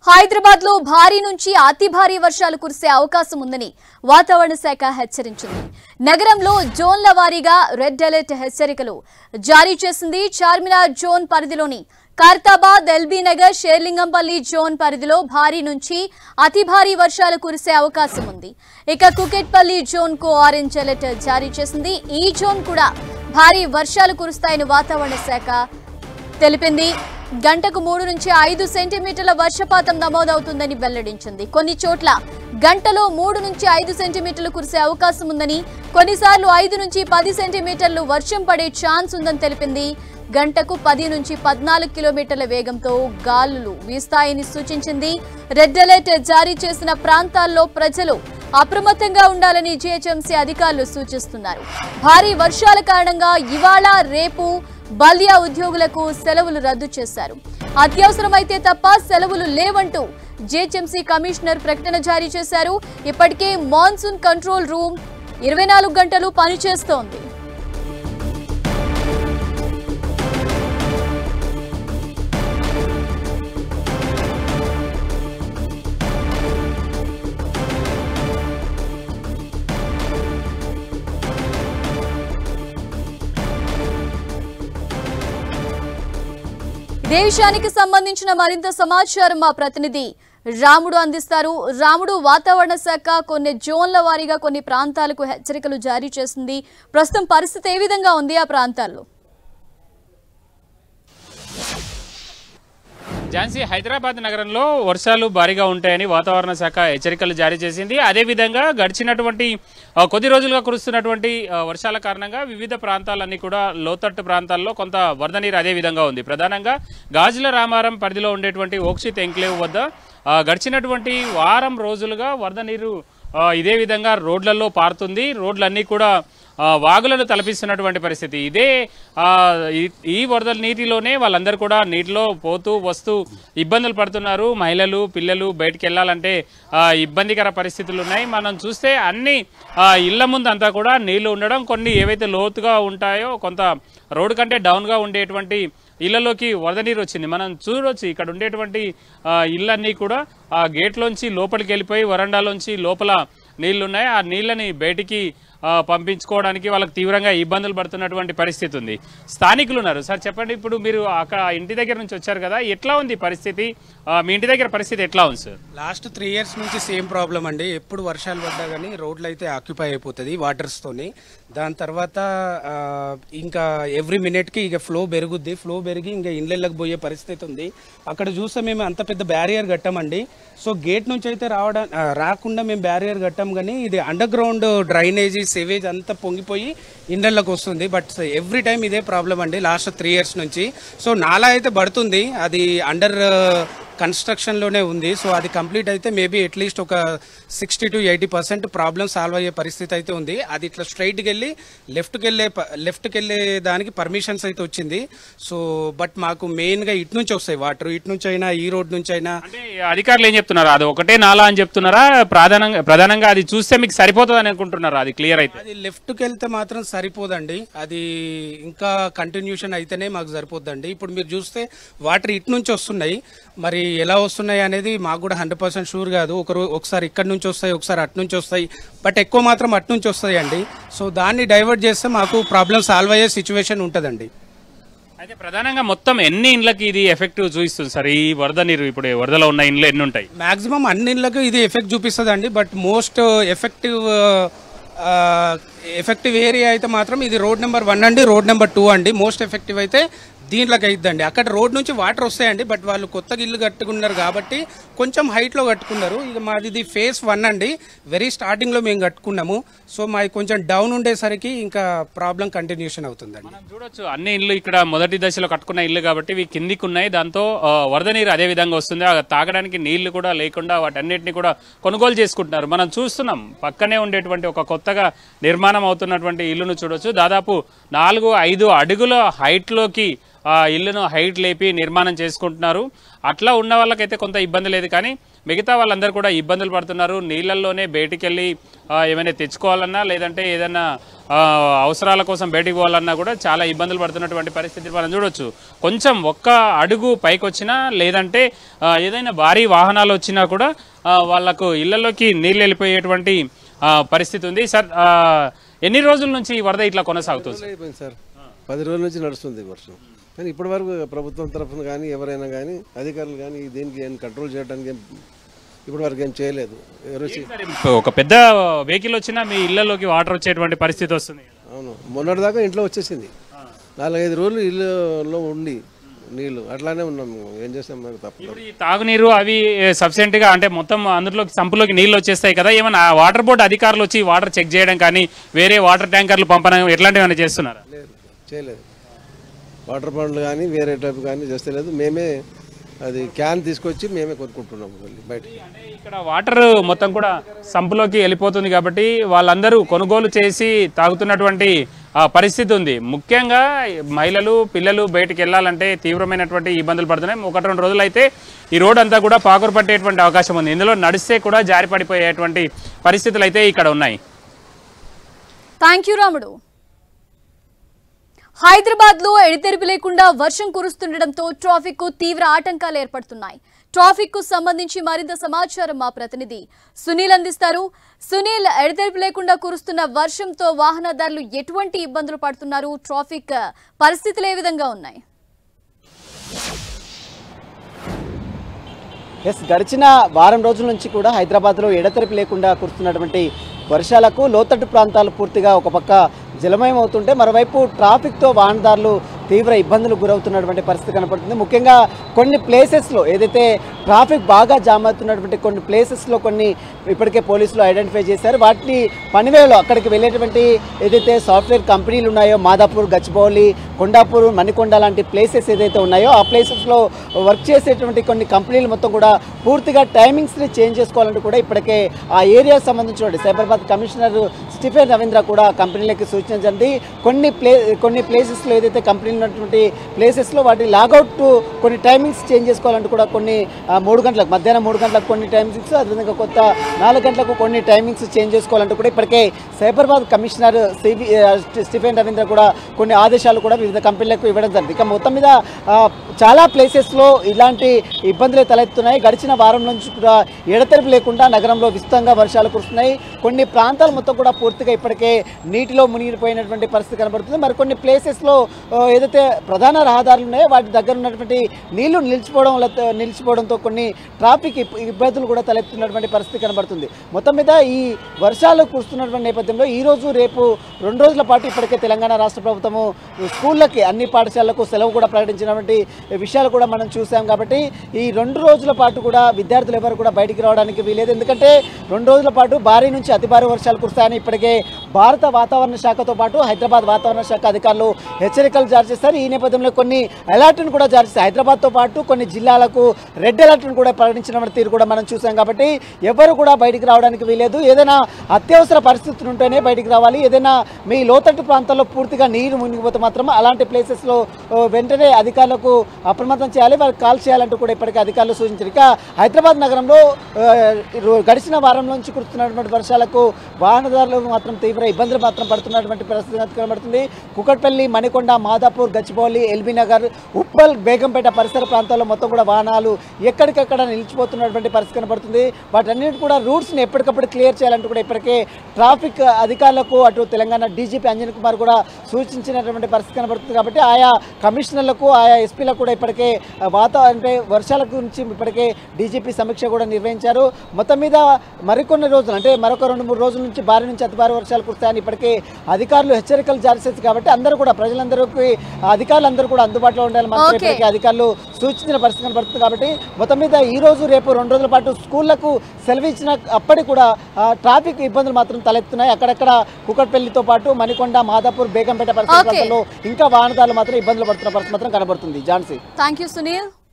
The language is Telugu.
హైదరాబాద్ లో భారీ నుంచి అతి భారీ వర్షాలు కురిసే అవకాశం ఉందని వాతావరణ శాఖ హెచ్చరించింది నగరంలో జోన్ల వారీగా రెడ్ అలర్ట్ హెచ్చరికలు జారీ చేసింది చార్మినార్ జోన్ పరిధిలోని ఖైరతాబాద్ ఎల్బీ నగర్ షేర్లింగంపల్లి జోన్ పరిధిలో భారీ నుంచి అతి భారీ వర్షాలు కురిసే అవకాశం ఉంది ఇక కుకెట్పల్లి జోన్ కు ఆరెంజ్ అలర్ట్ జారీ చేసింది ఈ జోన్ కూడా భారీ వర్షాలు కురుస్తాయని వాతావరణ శాఖ తెలిపింది గంటకు మూడు నుంచి ఐదు సెంటీమీటర్ల వర్షపాతం నమోదవుతుందని వెల్లడించింది కొన్ని చోట్ల గంటలో మూడు నుంచి ఐదు సెంటీమీటర్లు కురిసే అవకాశం ఉందని కొన్నిసార్లు ఐదు నుంచి పది సెంటీమీటర్లు వర్షం పడే ఛాన్స్ ఉందని తెలిపింది గంటకు పది నుంచి పద్నాలుగు కిలోమీటర్ల వేగంతో గాలులు వీస్తాయని సూచించింది రెడ్ అలర్ట్ జారీ చేసిన ప్రాంతాల్లో ప్రజలు అప్రమత్తంగా ఉండాలని జీహెచ్ఎంసీ అధికారులు సూచిస్తున్నారు భారీ వర్షాల కారణంగా ఇవాళ రేపు బల్దియా ఉద్యోగులకు సెలవులు రద్దు చేశారు అత్యవసరమైతే తప్ప సెలవులు లేవంటూ జీహెచ్ఎంసీ కమిషనర్ ప్రకటన జారీ చేశారు ఇప్పటికే మాన్సూన్ కంట్రోల్ రూమ్ ఇరవై నాలుగు గంటలు పనిచేస్తోంది ఇదే విషయానికి సంబంధించిన మరింత సమాచారం మా ప్రతినిధి రాముడు అందిస్తారు రాముడు వాతావరణ శాఖ కొన్ని జోన్ల వారీగా కొన్ని ప్రాంతాలకు హెచ్చరికలు జారీ చేసింది ప్రస్తుతం పరిస్థితి ఏ విధంగా ఉంది ఆ ప్రాంతాల్లో ఝాన్సీ హైదరాబాద్ నగరంలో వర్షాలు భారీగా ఉంటాయని వాతావరణ శాఖ హెచ్చరికలు జారీ చేసింది అదేవిధంగా గడిచినటువంటి ఆ, కొద్ది రోజులుగా కురుస్తున్నటువంటి ఆ, వర్షాల కారణంగా వివిధ ప్రాంతాలన్నీ కూడా లోతట్టు ప్రాంతాల్లో కొంత వరద నీరు అదే విధంగా ఉంది ప్రధానంగా గాజుల రామారం పరిధిలో ఉండేటువంటి ఓక్షిత్ ఎంక్లేవ్ వద్ద ఆ, గడిచినటువంటి వారం రోజులుగా వరద నీరు ఆ, ఇదే విధంగా రోడ్లలో పారుతుంది రోడ్లన్నీ కూడా ఆ, వాగులను తలపిస్తున్నటువంటి పరిస్థితి ఇదే ఆ, ఈ- ఈ వరద నీటిలోనే వాళ్ళందరూ కూడా నీటిలో పోతూ వస్తూ ఇబ్బందులు పడుతున్నారు మహిళలు పిల్లలు బయటికి వెళ్ళాలంటే ఆ, ఇబ్బందికర పరిస్థితులు ఉన్నాయి మనం చూస్తే అన్ని ఆ, ఇళ్ల ముందు అంతా కూడా నీళ్లు ఉండడం కొన్ని ఏవైతే లోతుగా ఉంటాయో కొంత రోడ్డు కంటే డౌన్గా ఉండేటువంటి ఇళ్లలోకి వరద నీరు వచ్చింది మనం చూడొచ్చు ఇక్కడ ఉండేటువంటి ఆ, ఇళ్ళన్నీ కూడా ఆ గేట్లోంచి లోపలికి వెళ్ళిపోయి వరండాలోంచి లోపల నీళ్లు ఉన్నాయి ఆ నీళ్ళని బయటికి ఆ, పంపించుకోవడానికి వాళ్ళకి తీవ్రంగా ఇబ్బందులు పడుతున్నటువంటి పరిస్థితి ఉంది స్థానికులు ఉన్నారు సార్ చెప్పండి ఇప్పుడు మీరు అక్కడ ఇంటి దగ్గర నుంచి వచ్చారు కదా ఎట్లా ఉంది పరిస్థితి ఆ, మీ ఇంటి దగ్గర పరిస్థితి ఎట్లా ఉంది సార్ లాస్ట్ త్రీ ఇయర్స్ నుంచి సేమ్ ప్రాబ్లం అండి ఎప్పుడు వర్షాలు పడ్డా కానీ రోడ్లు అయితే ఆక్యుపై అయిపోతుంది వాటర్స్తోని దాని తర్వాత ఆ, ఇంకా ఎవ్రీ మినిట్కి ఇక ఫ్లో పెరుగుద్ది ఫ్లో పెరిగి ఇంకా ఇండ్లకి పోయే పరిస్థితి ఉంది అక్కడ చూస్తే మేము అంత పెద్ద బ్యారియర్ కట్టామండి సో గేట్ నుంచి అయితే రావడం ఆ, రాకుండా మేము బ్యారియర్ కట్టాం కానీ ఇది అండర్ గ్రౌండ్ డ్రైనేజీ సేవేజ్ అంతా పొంగిపోయి ఇండ్లకి వస్తుంది బట్ ఎవ్రీ టైం ఇదే ప్రాబ్లం అండి లాస్ట్ త్రీ ఇయర్స్ నుంచి సో నాలా అయితే పడుతుంది అది అండర్ కన్స్ట్రక్షన్లోనే ఉంది సో అది కంప్లీట్ అయితే మేబీ అట్లీస్ట్ ఒక sixty to eighty percent problem solve అయ్యే పరిస్థితి అయితే ఉంది అది ఇట్లా స్ట్రైట్కి వెళ్ళి లెఫ్ట్కి వెళ్ళే లెఫ్ట్కి వెళ్ళే దానికి పర్మిషన్స్ అయితే వచ్చింది సో బట్ మాకు మెయిన్గా ఇటు నుంచి వస్తాయి వాటర్ ఇటు నుంచి అయినా ఈ రోడ్ నుంచి అయినా అంటే అధికారులు ఏం చెప్తున్నారు అది ఒకటే నాలా అని చెప్తున్నారా ప్రధానంగా ప్రధానంగా అది చూస్తే మీకు సరిపోతుంది అని అనుకుంటున్నారా అది క్లియర్ అయితే అది లెఫ్ట్కి వెళ్తే మాత్రం సరిపోదండి అది ఇంకా కంటిన్యూషన్ అయితేనే మాకు సరిపోద్దండి ఇప్పుడు మీరు చూస్తే వాటర్ ఇటు నుంచి వస్తున్నాయి మరి ఎలా వస్తున్నాయి అనేది మాకు కూడా హండ్రెడ్ పర్సెంట్ షూర్ కాదు ఒకరు ఒకసారి ఇక్కడ నుంచి వస్తాయి ఒకసారి అటు నుంచి వస్తాయి బట్ ఎక్కువ మాత్రం అటు నుంచి వస్తాయి అండి సో దాన్ని డైవర్ట్ చేస్తే మాకు ప్రాబ్లం సాల్వ్ అయ్యే సిచ్యువేషన్ ఉంటుందండి అయితే ప్రధానంగా మొత్తం ఎన్ని ఇండ్లకి ఇది ఎఫెక్టివ్ చూపిస్తుంది సార్ ఈ వరద నీరు ఇప్పుడు వరదలో ఉన్న ఇండ్లు ఎన్ని ఉంటాయి మాక్సిమం అన్ని ఇళ్ళకు ఇది ఎఫెక్ట్ చూపిస్తుంది అండి but most effective effective area అయితే మాత్రం ఇది రోడ్ నెంబర్ వన్ అండి రోడ్ నెంబర్ టూ అండి మోస్ట్ ఎఫెక్టివ్ అయితే దీంట్లోకి అయిద్దండి అక్కడ రోడ్ నుంచి వాటర్ వస్తాయండి బట్ వాళ్ళు కొత్తగా ఇల్లు కట్టుకున్నారు కాబట్టి కొంచెం హైట్లో కట్టుకున్నారు ఇక మాది ఇది ఫేస్ వన్ అండి వెరీ స్టార్టింగ్లో మేము కట్టుకున్నాము సో మాది కొంచెం డౌన్ ఉండేసరికి ఇంకా ప్రాబ్లం కంటిన్యూషన్ అవుతుందండి మనం చూడొచ్చు అన్ని ఇల్లు ఇక్కడ మొదటి దశలో కట్టుకున్న ఇల్లు కాబట్టి ఇవి కిందికి ఉన్నాయి దాంతో ఆ, వరద నీరు అదే విధంగా వస్తుంది ఆ తాగడానికి నీళ్లు కూడా లేకుండా వాటన్నిటిని కూడా కొనుగోలు చేసుకుంటున్నారు మనం చూస్తున్నాం పక్కనే ఉండేటువంటి ఒక కొత్తగా నిర్మాణం అవుతున్నటువంటి ఇల్లును చూడొచ్చు దాదాపు నాలుగు ఐదు అడుగుల హైట్లోకి ఆ ఇల్లును హైట్ లేపి నిర్మాణం చేసుకుంటున్నారు అట్లా ఉన్న వాళ్ళకైతే కొంత ఇబ్బంది లేదు కానీ మిగతా వాళ్ళందరూ కూడా ఇబ్బందులు పడుతున్నారు నీళ్ళల్లోనే బయటికి వెళ్ళి ఆ, ఏమైనా తెచ్చుకోవాలన్నా లేదంటే ఏదైనా ఆ, అవసరాల కోసం బయటికి పోవాలన్నా కూడా చాలా ఇబ్బందులు పడుతున్నటువంటి పరిస్థితి మనం చూడొచ్చు కొంచెం ఒక్క అడుగు పైకి వచ్చినా లేదంటే ఆ, ఏదైనా భారీ వాహనాలు వచ్చినా కూడా ఆ, వాళ్ళకు ఇళ్లలోకి నీళ్ళు వెళ్ళిపోయేటువంటి ఆ, పరిస్థితి ఉంది సార్ ఆ, ఎన్ని రోజుల నుంచి ఈ వరద ఇట్లా కొనసాగుతుంది సార్? అయిపోయింది సార్ పది రోజుల నుంచి నడుస్తుంది ఈ వర్షం కానీ ఇప్పటి వరకు ప్రభుత్వం తరఫున కానీ ఎవరైనా కానీ అధికారులు కానీ దీనికి ఏం కంట్రోల్ చేయడానికి ఏం ఇప్పటి వరకు ఏం చేయలేదు ఎవరు వచ్చి- సార్, ఒక పెద్ద వెహికల్ వచ్చినా మీ ఇళ్లలోకి వాటర్ వచ్చేటువంటి పరిస్థితి వస్తుంది కదా. అవును మొన్నటిదాకా ఇంట్లో వచ్చేసింది నాలుగైదు రోజులు ఇల్లులో ఉండి నీళ్లు అట్లానే ఉన్నాం మేము. ఏం చేస్తాం మనకు తప్పదు ఇప్పుడు ఈ తాగునీరు అవి సఫిషియెంట్ గా అంటే మొత్తం అందులోకి సంపులోకి నీళ్ళు వచ్చేస్తాయి కదా ఏమైనా ఆ వాటర్ బోర్డు అధికారులు వచ్చి వాటర్ చెక్ చేయడం కానీ వేరే వాటర్ ట్యాంకర్లు పంపడం ఎట్లాంటివి ఏమైనా చేస్తున్నారా లేదు చేయలేదు వాటర్ పండ్లు కానీ వేరే టైప్ కానీ చేస్తలేదు మేమే అది క్యాన్ తీసుకొచ్చి మేమే కొనుక్కుంటున్నాం మళ్ళీ బయటకి అంటే ఇక్కడ వాటర్ మొత్తం కూడా సంపులోకి వెళ్ళిపోతుంది కాబట్టి వాళ్ళందరూ కొనుగోలు చేసి తాగుతున్నటువంటి ఆ, పరిస్థితి ఉంది ముఖ్యంగా మహిళలు పిల్లలు బయటికి వెళ్ళాలంటే తీవ్రమైనటువంటి ఇబ్బందులు పడుతున్నాయి ఒకటి రెండు రోజులు అయితే ఈ రోడ్ అంతా కూడా పాకురు పట్టేటువంటి అవకాశం ఉంది ఇందులో నడిస్తే కూడా జారి పడిపోయేటువంటి పరిస్థితులు అయితే ఇక్కడ ఉన్నాయి థ్యాంక్ యూ రాముడు హైదరాబాద్ లో ఎడతెరిపి లేకుండా వర్షం కురుస్తుండటంతో ట్రాఫిక్ కు తీవ్ర ఆటంకాలు ఏర్పడుతున్నాయి ట్రాఫిక్ కు సంబంధించి మరింత సమాచారం మా ప్రతినిధి సునీల్ అందిస్తారు సునీల్ ఎడతెరిపి లేకుండా కురుస్తున్న వర్షంతో వాహనదారులు ఎటువంటి ఇబ్బందులు పడుతున్నారు ట్రాఫిక్ పరిస్థితులు ఏ విధంగా ఉన్నాయి ఎస్ గడిచిన వారం రోజుల నుంచి కూడా హైదరాబాద్లో ఎడతెరిపి లేకుండా కురుస్తున్నటువంటి వర్షాలకు లోతట్టు ప్రాంతాలు పూర్తిగా ఒక పక్క జలమయం అవుతుంటే మరోవైపు ట్రాఫిక్తో వాహనదారులు తీవ్ర ఇబ్బందులు గురవుతున్నటువంటి పరిస్థితి కనపడుతుంది ముఖ్యంగా కొన్ని ప్లేసెస్లో ఏదైతే ట్రాఫిక్ బాగా జామ్ అవుతున్నటువంటి కొన్ని ప్లేసెస్లో కొన్ని ఇప్పటికే పోలీసులు ఐడెంటిఫై చేశారు వాటిని పనివేలో అక్కడికి వెళ్ళేటువంటి ఏదైతే సాఫ్ట్వేర్ కంపెనీలు ఉన్నాయో మాదాపూర్ గచ్చిబౌలి కొండాపూర్ మణికొండ లాంటి ప్లేసెస్ ఏదైతే ఉన్నాయో ఆ ప్లేసెస్లో వర్క్ చేసేటువంటి కొన్ని కంపెనీలు మొత్తం కూడా పూర్తిగా టైమింగ్స్ని చేంజ్ చేసుకోవాలంటూ కూడా ఇప్పటికే ఆ ఏరియాకి సంబంధించిన సైబరాబాద్ కమిషనర్ స్టిఫెన్ రవీంద్ర కూడా కంపెనీలకి సూచించండి కొన్ని ప్లే కొన్ని ప్లేసెస్లో ఏదైతే కంపెనీలు ఉన్నటువంటి ప్లేసెస్లో వాటి లాగౌట్ కొన్ని టైమింగ్స్ చేంజ్ చేసుకోవాలంటూ కూడా కొన్ని ఆ, మూడు గంటలకు మధ్యాహ్నం మూడు గంటలకు కొన్ని టైమింగ్స్ అదేవిధంగా కొత్త నాలుగు గంటలకు కొన్ని టైమింగ్స్ చేంజ్ చేసుకోవాలంటూ కూడా ఇప్పటికే సైబరాబాద్ కమిషనర్ సిబి ఆ, స్టిఫెన్ రవీంద్ర కూడా కొన్ని ఆదేశాలు కూడా వివిధ కంపెనీలకు ఇవ్వడం జరిగింది ఇక మొత్తం మీద ఆ, చాలా ప్లేసెస్లో ఇలాంటి ఇబ్బందులే తలెత్తున్నాయి గడిచిన వారం నుంచి కూడా ఎడతెరిపి లేకుండా నగరంలో విస్తృతంగా వర్షాలు కురుస్తున్నాయి కొన్ని ప్రాంతాలు మొత్తం కూడా పూర్తిగా ఇప్పటికే నీటిలో మునిగిపోయినటువంటి పరిస్థితి కనబడుతుంది మరికొన్ని ప్లేసెస్లో ఆ, ఏదైతే ప్రధాన రహదారులు ఉన్నాయో వాటి దగ్గర ఉన్నటువంటి నీళ్లు నిలిచిపోవడం వల్ల నిలిచిపోవడంతో కొన్ని ట్రాఫిక్ ఇబ్- ఇబ్బందులు కూడా తలెత్తున్నటువంటి పరిస్థితి కనబడుతుంది మొత్తం మీద ఈ వర్షాలు కురుస్తున్నటువంటి నేపథ్యంలో ఈ రోజు రేపు రెండు రోజుల పాటు ఇప్పటికే తెలంగాణ రాష్ట్ర ప్రభుత్వము స్కూళ్ళకి అన్ని పాఠశాలలకు సెలవు కూడా ప్రకటించినటువంటి విషయాలు కూడా మనం చూసాం కాబట్టి ఈ రెండు రోజుల పాటు కూడా విద్యార్థులు ఎవరు కూడా బయటికి రావడానికి వీలేదు ఎందుకంటే రెండు రోజుల పాటు భారీ నుంచి అతి భారీ వర్షాలు కురుస్తాయని ఇప్పటికే భారత వాతావరణ శాఖతో పాటు హైదరాబాద్ వాతావరణ శాఖ అధికారులు హెచ్చరికలు జారీ చేస్తారు ఈ నేపథ్యంలో కొన్ని అలర్ట్ను కూడా జారీ చేస్తారు హైదరాబాద్తో పాటు కొన్ని జిల్లాలకు రెడ్ అలర్ట్ను కూడా ప్రకటించిన తీరు కూడా మనం చూసాం కాబట్టి ఎవరు కూడా బయటికి రావడానికి వీలేదు ఏదైనా అత్యవసర పరిస్థితులు ఉంటేనే బయటికి రావాలి ఏదైనా మీ లోతట్టు ప్రాంతాల్లో పూర్తిగా నీరు మునిగిపోతే మాత్రం అలాంటి ప్లేసెస్లో ఓ, వెంటనే అధికారులకు అప్రమత్తం చేయాలి వారికి కాల్ చేయాలంటూ కూడా ఇప్పటికే అధికారులు సూచించారు ఇక హైదరాబాద్ నగరంలో ఆ, రో- గడిచిన వారం నుంచి కురుస్తున్నటువంటి వర్షాలకు వాహనదారులు మాత్రం తీవ్ర ఇబ్బందులు మాత్రం పడుతున్నటువంటి పరిస్థితి అయితే కనబడుతుంది కుకట్పల్లి మణికొండ మాదాపూర్ గచ్చిబౌలి ఎల్బీ నగర్ ఉప్పల్ బేగంపేట పరిసర ప్రాంతాల్లో మొత్తం కూడా వాహనాలు ఎక్కడికక్కడ నిలిచిపోతున్నటువంటి పరిస్థితి కనబడుతుంది వాటన్నిటి కూడా రూట్స్ని ఎప్పటికప్పుడు క్లియర్ చేయాలంటూ కూడా ఇప్పటికే ట్రాఫిక్ అధికారులకు అటు తెలంగాణ డీజీపీ అంజన్ కుమార్ కూడా సూచించినటువంటి పరిస్థితి కనబడుతుంది కాబట్టి ఆయా కమిషనర్లకు ఆయా ఎస్పీలకు కూడా ఇప్పటికే ఆ, వాత అంటే వర్షాల గురించి ఇప్పటికే డీజీపీ సమీక్ష కూడా నిర్వహించారు మొత్తం మీద మరికొన్ని రోజులు అంటే మరొక రెండు మూడు రోజుల నుంచి భారీ నుంచి అతి భారీ వర్షాలు కురుస్తాయని ఇప్పటికే అధికారులు హెచ్చరికలు జారీ చేశారు కాబట్టి అందరూ కూడా ప్రజలందరికీ అధికారులందరూ కూడా అందుబాటులో ఉండాలి మంత్రి Okay. ఇప్పటికే అధికారులు సూచించిన పరిస్థితి కనబడుతుంది కాబట్టి మొత్తం మీద ఈ రోజు రేపు రెండు రోజుల పాటు స్కూళ్లకు సెలవు ఇచ్చిన అప్పటికి కూడా ఆ, ట్రాఫిక్ ఇబ్బందులు మాత్రం తలెత్తున్నాయి అక్కడక్కడ కుకట్పల్లితో పాటు మణికొండ మాదాపూర్ బేగంపేట పరిసర Okay. ప్రాంతాల్లో ఇంకా వాహనదారులు మాత్రం ఇబ్బందులు పడుతున్న పరిస్థితి మాత్రం కనబడుతుంది ఝాన్సీ థ్యాంక్ యూ సునీల్